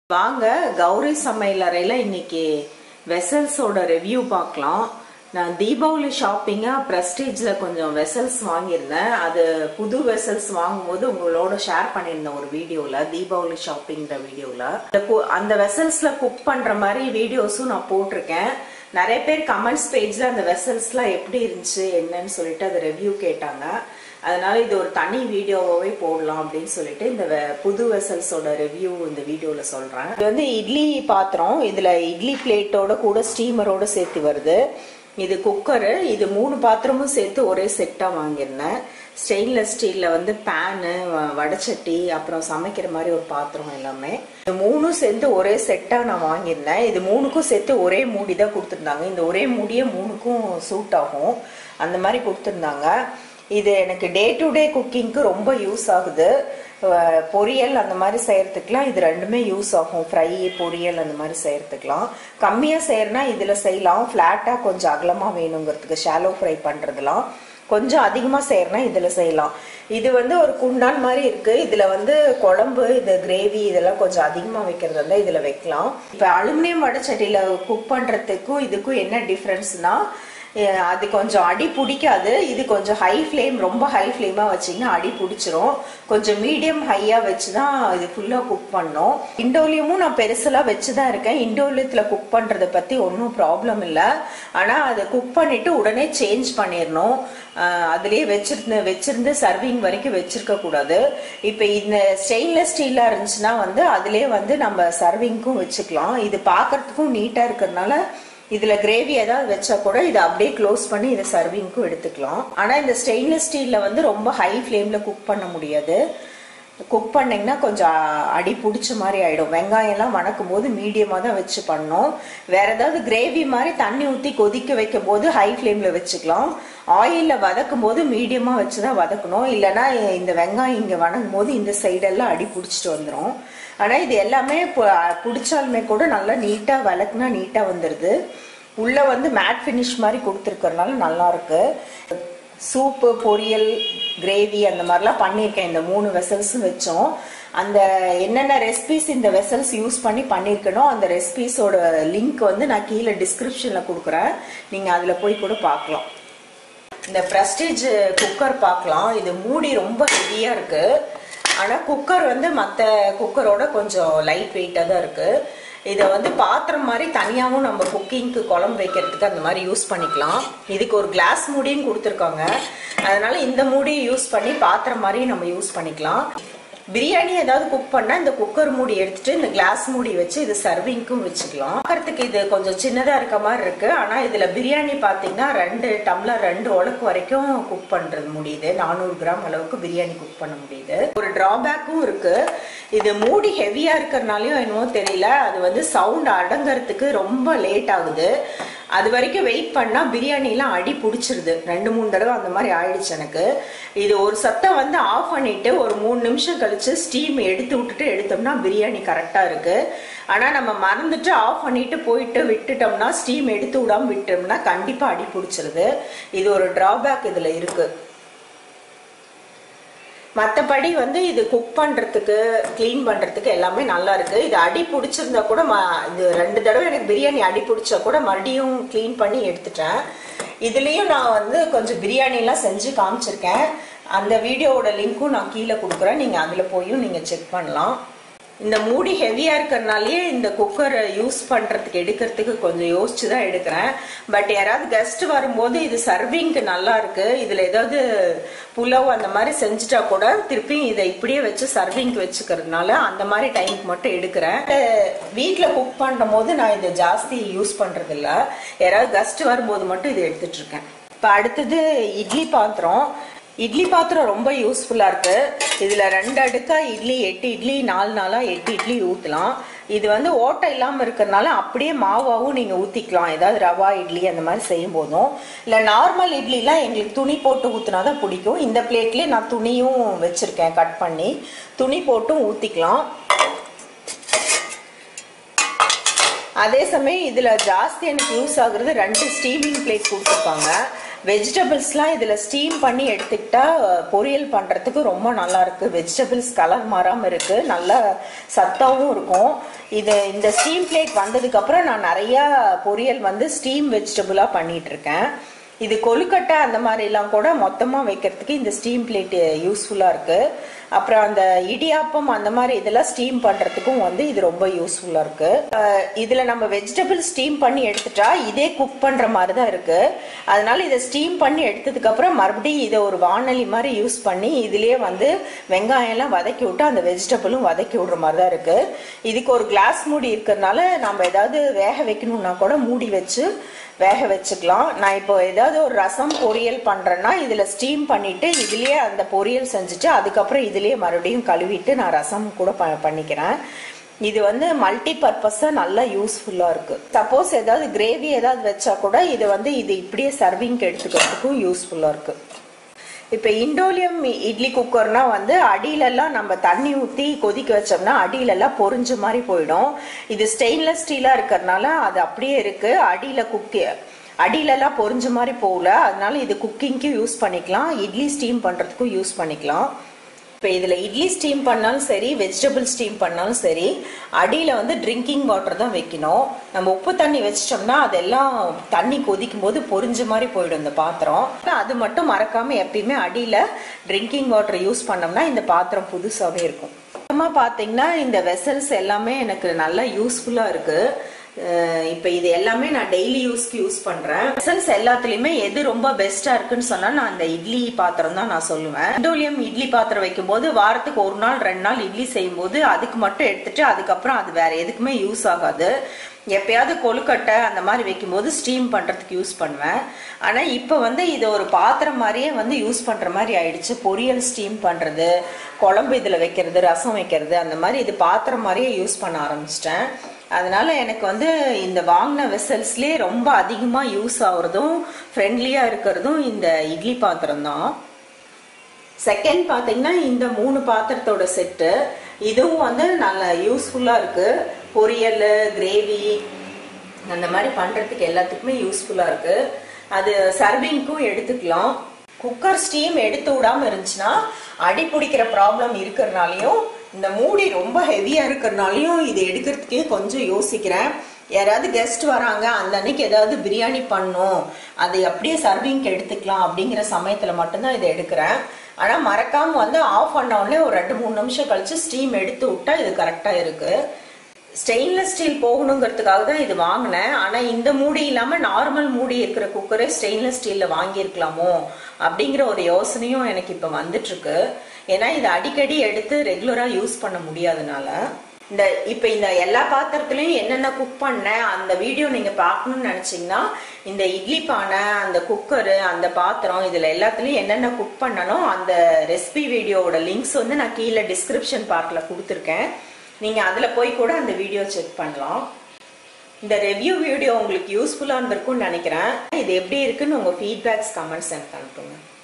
வாங்க கௌரி சமையலறையில் இன்னைக்கு வெசல்ஸோட ரிவ்யூ பார்க்கலாம் நான் தீபாவளி ஷாப்பிங்காக ப்ரெஸ்டீஜில் கொஞ்சம் வெசல்ஸ் வாங்கியிருந்தேன் அது புது வெசல்ஸ் வாங்கும்போது உங்களோட ஷேர் பண்ணியிருந்தேன் ஒரு வீடியோவில் தீபாவளி ஷாப்பிங்கிற வீடியோவில் அந்த வெசல்ஸில் குக் பண்ணுற மாதிரி வீடியோஸும் நான் போட்டிருக்கேன் நிறைய பேர் கமெண்ட்ஸ் பேஜில் அந்த வெசல்ஸ்லாம் எப்படி இருந்துச்சு என்னன்னு சொல்லிட்டு அதை ரிவ்யூ கேட்டாங்க அதனால இது ஒரு தனி வீடியோவாகவே போடலாம் அப்படின்னு சொல்லிட்டு இந்த வெ- புது வெசல்ஸோட ரிவ்யூ இந்த வீடியோவில் சொல்கிறேன் இது வந்து இட்லி பாத்திரம் இதில் இட்லி பிளேட்டோட கூட ஸ்டீமரோட சேர்த்து வருது இது குக்கரு இது மூணு பாத்திரமும் சேர்த்து ஒரே செட்டாக வாங்கியிருந்தேன் ஸ்டெயின்லெஸ் ஸ்டீலில் வந்து பேனு வடைச்சட்டி அப்புறம் சமைக்கிற மாதிரி ஒரு பாத்திரம் எல்லாமே இது மூணும் சேர்ந்து ஒரே செட்டாக நான் வாங்கியிருந்தேன் இது மூணுக்கும் சேர்த்து ஒரே மூடி தான் கொடுத்துருந்தாங்க இந்த ஒரே மூடியே மூணுக்கும் சூட் ஆகும் அந்த மாதிரி கொடுத்துருந்தாங்க இது எனக்கு டே டு டே குக்கிங்க்கு ரொம்ப யூஸ் ஆகுது அஹ் பொரியல் அந்த மாதிரி செய்யறதுக்குலாம் இது ரெண்டுமே யூஸ் ஆகும் ஃப்ரை பொரியல் அந்த மாதிரி செய்யறதுக்குலாம் கம்மியாக செய்யறனா இதில் செய்யலாம் ஃப்ளாட்டாக கொஞ்சம் அகலமாக வேணுங்கிறதுக்கு ஷாலோ ஃப்ரை பண்ணுறதுலாம் கொஞ்சம் அதிகமாக செய்யறனா இதில் செய்யலாம் இது வந்து ஒரு குண்டான் மாதிரி இருக்கு இதில் வந்து குழம்பு இது கிரேவி இதெல்லாம் கொஞ்சம் அதிகமாக வைக்கிறது வந்து இதில் வைக்கலாம் இப்போ அலுமினியம் வடைச்சட்டியில் குக் பண்ணுறதுக்கும் இதுக்கும் என்ன டிஃப்ரென்ஸ்னா அஹ் அது கொஞ்சம் அடி பிடிக்காது இது கொஞ்சம் ஹை ஃப்ளேம் ரொம்ப ஹை ஃப்ளேமாக வச்சிங்கன்னா அடி பிடிச்சிரும் கொஞ்சம் மீடியம் ஹையாக வச்சு தான் இது ஃபுல்லாக குக் பண்ணோம் இண்டோலியமும் நான் பெருசெல்லாம் வச்சு தான் இருக்கேன் இண்டோலியத்தில் குக் பண்ணுறதை பற்றி ஒன்றும் ப்ராப்ளம் இல்லை ஆனால் அதை குக் பண்ணிவிட்டு உடனே சேஞ்ச் பண்ணிடணும் அஹ் அதுலயே வச்சிருந்து வச்சிருந்து சர்விங் வரைக்கும் வச்சிருக்க கூடாது இப்போ இந்த ஸ்டெயின்லெஸ் ஸ்டீலாக இருந்துச்சுன்னா வந்து அதுலயே வந்து நம்ம சர்விங்க்கும் வச்சுக்கலாம் இது பார்க்கறதுக்கும் நீட்டாக இருக்கிறதுனால இதுல கிரேவி ஏதாவது வச்சா கூட இதை அப்படியே க்ளோஸ் பண்ணி இதை சர்விங்க்கும் எடுத்துக்கலாம் ஆனா இந்த ஸ்டெயின்லெஸ் ஸ்டீல்ல வந்து ரொம்ப ஹை ஃப்ளேம்ல குக் பண்ண முடியாது குக் பண்ணீங்கன்னா கொஞ்சம் அடி பிடிச்ச மாதிரி ஆயிடும் வெங்காயம் எல்லாம் வணக்கும் போது மீடியமாக தான் வச்சு பண்ணோம் வேற ஏதாவது கிரேவி மாதிரி தண்ணி ஊற்றி கொதிக்க வைக்கும் போது ஹை ஃப்ளேமில் வச்சுக்கலாம் ஆயிலில் வதக்கும் போது மீடியமாக வச்சு தான் வதக்கணும் இல்லைன்னா இந்த வெங்காயம் இங்கே வணங்கும் போது இந்த சைடெல்லாம் அடி பிடிச்சிட்டு வந்துடும் ஆனால் இது எல்லாமே பு- பிடிச்சாலுமே கூட நல்லா நீட்டாக வளக்குனா நீட்டாக வந்துடுது உள்ளே வந்து மேட் ஃபினிஷ் மாதிரி கொடுத்துருக்கறனால நல்லா இருக்கு சூப்பு பொரியல் கிரேவி அந்த மாதிரிலாம் பண்ணியிருக்கேன் இந்த மூணு வெசல்ஸும் வச்சோம் அந்த என்னென்ன ரெசிபிஸ் இந்த வெசல்ஸ் யூஸ் பண்ணி பண்ணியிருக்கணும் அந்த ரெசிபிஸோட லிங்க் வந்து நான் கீழே டிஸ்கிரிப்ஷனில் கொடுக்குறேன் நீங்கள் அதில் போய் கூட பார்க்கலாம் இந்த ப்ரெஸ்டீஜ் குக்கர் பார்க்கலாம் இது மூடி ரொம்ப ஹெவியாக இருக்கு ஆனால் குக்கர் வந்து மற்ற குக்கரோட கொஞ்சம் லைட் வெயிட்டாக தான் இருக்கு இதை வந்து பாத்திரம் மாதிரி தனியாகவும் நம்ம குக்கிங்க்கு குழம்பு வைக்கிறதுக்கு அந்த மாதிரி யூஸ் பண்ணிக்கலாம் இதுக்கு ஒரு கிளாஸ் மூடியும் கொடுத்துருக்காங்க அதனால இந்த மூடியை யூஸ் பண்ணி பாத்திரம் மாதிரி நம்ம யூஸ் பண்ணிக்கலாம் பிரியாணி ஏதாவது குக் பண்ணா இந்த குக்கர் மூடி எடுத்துட்டு இந்த கிளாஸ் மூடி வச்சு இது சர்விங்க்கும் வச்சுக்கலாம் பார்க்கறதுக்கு இது கொஞ்சம் சின்னதா இருக்க மாதிரி இருக்கு ஆனா இதுல பிரியாணி பாத்தீங்கன்னா ரெண்டு டம்ளர் ரெண்டு உலக்கு வரைக்கும் குக் பண்றது முடியுது நானூறு கிராம் அளவுக்கு பிரியாணி குக் பண்ண முடியுது ஒரு டிராபேக்கும் இருக்கு இது மூடி ஹெவியா இருக்கிறனாலயும் என்னவோ தெரியல அது வந்து சவுண்ட் அடங்கறதுக்கு ரொம்ப லேட் ஆகுது அது வரைக்கும் வெயிட் பண்ணா பிரியாணிலாம் அடி பிடிச்சிருது ரெண்டு மூணு தடவை அந்த மாதிரி ஆயிடுச்சு எனக்கு இது ஒரு சத்தம் வந்து ஆஃப் பண்ணிட்டு ஒரு மூணு நிமிஷம் கழிச்சு ஸ்டீம் எடுத்து விட்டுட்டு எடுத்தோம்னா பிரியாணி கரெக்டா இருக்கு ஆனா நம்ம மறந்துட்டு ஆஃப் பண்ணிட்டு போயிட்டு விட்டுட்டோம்னா ஸ்டீம் எடுத்து விடாம விட்டோம்னா கண்டிப்பா அடி பிடிச்சிருது இது ஒரு டிராபேக் இதுல இருக்கு மற்றபடி வந்து இது குக் பண்ணுறதுக்கு க்ளீன் பண்ணுறதுக்கு எல்லாமே நல்லா இருக்கு இது அடி பிடிச்சிருந்தா கூட ம இது ரெண்டு தடவை எனக்கு பிரியாணி அடி பிடிச்சா கூட மறுபடியும் க்ளீன் பண்ணி எடுத்துட்டேன் இதுலேயும் நான் வந்து கொஞ்சம் பிரியாணிலாம் செஞ்சு காமிச்சிருக்கேன் அந்த வீடியோவோட லிங்க்கும் நான் கீழே கொடுக்குறேன் நீங்கள் அதில் போயும் நீங்கள் செக் பண்ணலாம் இந்த மூடி ஹெவியாக இருக்கிறனாலயே இந்த குக்கரை யூஸ் பண்ணுறதுக்கு எடுக்கிறதுக்கு கொஞ்சம் யோசிச்சு தான் எடுக்கிறேன் பட் யாராவது கெஸ்ட் வரும்போது இது சர்விங்க்கு நல்லா இருக்கு இதில் ஏதாவது புலாவ் அந்த மாதிரி செஞ்சுட்டா கூட திருப்பி இதை இப்படியே வச்சு சர்விங்க்கு வச்சுக்கிறதுனால அந்த மாதிரி டைமுக்கு மட்டும் எடுக்கிறேன் வீட்டில் குக் பண்ணும் போது நான் இதை ஜாஸ்தி யூஸ் பண்ணுறது இல்ல யாராவது கெஸ்ட் வரும்போது மட்டும் இதை எடுத்துட்டு இருக்கேன் இப்போ அடுத்தது இட்லி பாத்திரம் இட்லி பாத்திரம் ரொம்ப யூஸ்ஃபுல்லா இருக்கு இதுல ரெண்டு அடுக்கா இட்லி எட்டு இட்லி நாலு நாளா எட்டு இட்லி ஊத்தலாம் இது வந்து ஓட்டை இல்லாம இருக்கிறதுனால அப்படியே மாவாவும் நீங்க ஊத்திக்கலாம் ஏதாவது ரவா இட்லி அந்த மாதிரி செய்யும் போதும் இல்ல நார்மல் இட்லிலாம் எங்களுக்கு துணி போட்டு ஊத்துனா தான் பிடிக்கும் இந்த பிளேட்லயே நான் துணியும் வச்சிருக்கேன் கட் பண்ணி துணி போட்டும் ஊத்திக்கலாம் அதே சமயம் இதில் ஜாஸ்தி எனக்கு யூஸ் ஆகுறது ரெண்டு ஸ்டீமிங் பிளேட் கொடுத்துருப்பாங்க வெஜிடபிள்ஸ்லாம் இதில் ஸ்டீம் பண்ணி எடுத்துக்கிட்டா பொரியல் பண்ணுறதுக்கு ரொம்ப நல்லா இருக்கு வெஜிடபிள்ஸ் கலர் மாறாமல் இருக்கு நல்லா சத்தாவும் இருக்கும் இது இந்த ஸ்டீம் பிளேட் வந்ததுக்கப்புறம் நான் நிறையா பொரியல் வந்து ஸ்டீம் வெஜிடபிளாக பண்ணிட்டு இருக்கேன் இது கொழுக்கட்டை அந்த மாதிரிலாம் கூட மொத்தமாக வைக்கிறதுக்கு இந்த ஸ்டீம் பிளேட் யூஸ்ஃபுல்லாக இருக்கு அப்புறம் அந்த இடியாப்பம் அந்த மாதிரி இதெல்லாம் ஸ்டீம் பண்ணுறதுக்கும் வந்து இது ரொம்ப யூஸ்ஃபுல்லாக இருக்கு அஹ் இதுல நம்ம வெஜிடபிள் ஸ்டீம் பண்ணி எடுத்துட்டா இதே குக் பண்ணுற மாதிரி தான் இருக்கு அதனால இதை ஸ்டீம் பண்ணி எடுத்ததுக்கு அப்புறம் மறுபடியும் இதை ஒரு வானொலி மாதிரி யூஸ் பண்ணி இதுலயே வந்து வெங்காயம் எல்லாம் வதக்கி விட்டு அந்த வெஜிடபிளும் வதக்கி விடுற மாதிரி தான் இருக்கு இதுக்கு ஒரு கிளாஸ் மூடி இருக்கிறதுனால நம்ம ஏதாவது வேக வைக்கணும்னா கூட மூடி வச்சு வேக வச்சுக்கலாம் நான் இப்போ ஏதாவது ஒரு ரசம் பொரியல் பண்றேன்னா இதுல ஸ்டீம் பண்ணிட்டு இதுலயே அந்த பொரியல் செஞ்சுட்டு அதுக்கப்புறம் இதுலயே மறுபடியும் கழுவிட்டு நான் ரசம் கூட ப- பண்ணிக்கிறேன் இது வந்து மல்டி பர்பஸா நல்லா யூஸ்ஃபுல்லா இருக்கு சப்போஸ் ஏதாவது கிரேவி ஏதாவது வச்சா கூட இது வந்து இது இப்படியே சர்விங்க்கு எடுத்துக்கிறதுக்கும் யூஸ்ஃபுல்லா இருக்கு இப்போ இண்டோலியம் இட்லி குக்கர்னா வந்து அடியிலெல்லாம் நம்ம தண்ணி ஊற்றி கொதிக்க வச்சோம்னா அடியிலெல்லாம் பொரிஞ்ச மாதிரி போயிடும் இது ஸ்டெயின்லெஸ் ஸ்டீலாக இருக்கிறதுனால அது அப்படியே இருக்கு அடியில் குக்கி அடியிலெல்லாம் பொரிஞ்ச மாதிரி போகல அதனால இது குக்கிங்க்கு யூஸ் பண்ணிக்கலாம் இட்லி ஸ்டீம் பண்ணுறதுக்கும் யூஸ் பண்ணிக்கலாம் இப்போ இதில் இட்லி ஸ்டீம் பண்ணாலும் சரி வெஜிடபிள் ஸ்டீம் பண்ணாலும் சரி அடியில் வந்து ட்ரிங்கிங் வாட்டர் தான் வைக்கணும் நம்ம உப்பு தண்ணி வச்சிட்டோம்னா அதெல்லாம் தண்ணி கொதிக்கும் போது பொரிஞ்ச மாதிரி போயிடும் இந்த பாத்திரம் அது மட்டும் மறக்காம எப்பயுமே அடியில் ட்ரிங்கிங் வாட்டர் யூஸ் பண்ணோம்னா இந்த பாத்திரம் புதுசாகவே இருக்கும் அப்புறமா பார்த்தீங்கன்னா இந்த வெசல்ஸ் எல்லாமே எனக்கு நல்லா யூஸ்ஃபுல்லாக இருக்கு அஹ் இப்ப இது எல்லாமே நான் டெய்லி யூஸ்க்கு யூஸ் பண்றேன் வெசல்ஸ் எல்லாத்துலயுமே எது ரொம்ப பெஸ்டா இருக்குன்னு சொன்னா நான் அந்த இட்லி பாத்திரம் தான் நான் சொல்லுவேன் இண்டோலியம் இட்லி பாத்திரம் வைக்கும்போது வாரத்துக்கு ஒரு நாள் ரெண்டு நாள் இட்லி செய்யும்போது அதுக்கு மட்டும் எடுத்துட்டு அதுக்கப்புறம் அது வேற எதுக்குமே யூஸ் ஆகாது எப்பயாவது கொழுக்கட்டை அந்த மாதிரி வைக்கும்போது ஸ்டீம் பண்றதுக்கு யூஸ் பண்ணுவேன் ஆனா இப்போ வந்து இது ஒரு பாத்திரம் மாதிரியே வந்து யூஸ் பண்ற மாதிரி ஆயிடுச்சு பொரியல் ஸ்டீம் பண்றது குழம்பு இதுல வைக்கிறது ரசம் வைக்கிறது அந்த மாதிரி இது பாத்திரம் மாதிரியே யூஸ் பண்ண ஆரம்பிச்சிட்டேன் அதனால எனக்கு வந்து இந்த வாங்கின வெசல்ஸ்லேயே ரொம்ப அதிகமா யூஸ் ஆகுறதும் ஃப்ரெண்ட்லியா இருக்கிறதும் இந்த இட்லி பாத்திரம் தான் செகண்ட் பார்த்தீங்கன்னா இந்த மூணு பாத்திரத்தோட செட்டு இதுவும் வந்து நல்ல யூஸ்ஃபுல்லாக இருக்கு பொரியல் கிரேவி அந்த மாதிரி பண்ணுறதுக்கு எல்லாத்துக்குமே யூஸ்ஃபுல்லாக இருக்கு அது சர்விங்க்கும் எடுத்துக்கலாம் குக்கர் ஸ்டீம் எடுத்து விடாம இருந்துச்சுன்னா அடி பிடிக்கிற ப்ராப்ளம் இருக்கிறனாலையும் இந்த மூடி ரொம்ப ஹெவியா இருக்கிறனாலையும் இது எடுக்கிறதுக்கே கொஞ்சம் யோசிக்கிறேன் யாராவது கெஸ்ட் வராங்க அந்த அன்னைக்கு ஏதாவது பிரியாணி பண்ணும் அதை அப்படியே சர்விங்க்கு எடுத்துக்கலாம் அப்படிங்கிற சமயத்துல மட்டும்தான் இதை எடுக்கிறேன் ஆனா மறக்காம வந்து ஆஃப் பண்ண உடனே ஒரு ரெண்டு மூணு நிமிஷம் கழிச்சு ஸ்டீம் எடுத்து விட்டா இது கரெக்டா இருக்கு ஸ்டெயின்லெஸ் ஸ்டீல் போகணுங்கிறதுக்காக தான் இது வாங்கினேன் ஆனா இந்த மூடி இல்லாம நார்மல் மூடி இருக்கிற குக்கரே ஸ்டெயின்லெஸ் ஸ்டீல்ல வாங்கியிருக்கலாமோ அப்படிங்கிற ஒரு யோசனையும் எனக்கு இப்ப வந்துட்டு இருக்கு ஏன்னா இது அடிக்கடி எடுத்து ரெகுலரா யூஸ் பண்ண முடியாதனால இந்த இப்ப இந்த எல்லா பாத்திரத்துலயும் என்னென்ன குக் பண்ணேன் அந்த வீடியோ நீங்க பார்க்கணும்னு நினைச்சீங்கன்னா இந்த இட்லி பானை அந்த குக்கரு அந்த பாத்திரம் இதுல எல்லாத்துலயும் என்னென்ன குக் பண்ணணும் அந்த ரெசிபி வீடியோவோட லிங்க்ஸ் வந்து நான் கீழே டிஸ்கிரிப்ஷன் பார்ட்ல கொடுத்துருக்கேன் நீங்க அதுல போய் கூட அந்த வீடியோ செக் பண்ணலாம் இந்த ரிவ்யூ வீடியோ உங்களுக்கு யூஸ்ஃபுல்லா இருந்திருக்கும்னு நினைக்கிறேன் இது எப்படி இருக்குன்னு உங்க ஃபீட்பேக்ஸ் கமெண்ட்ஸ் எனக்கு அனுப்புங்க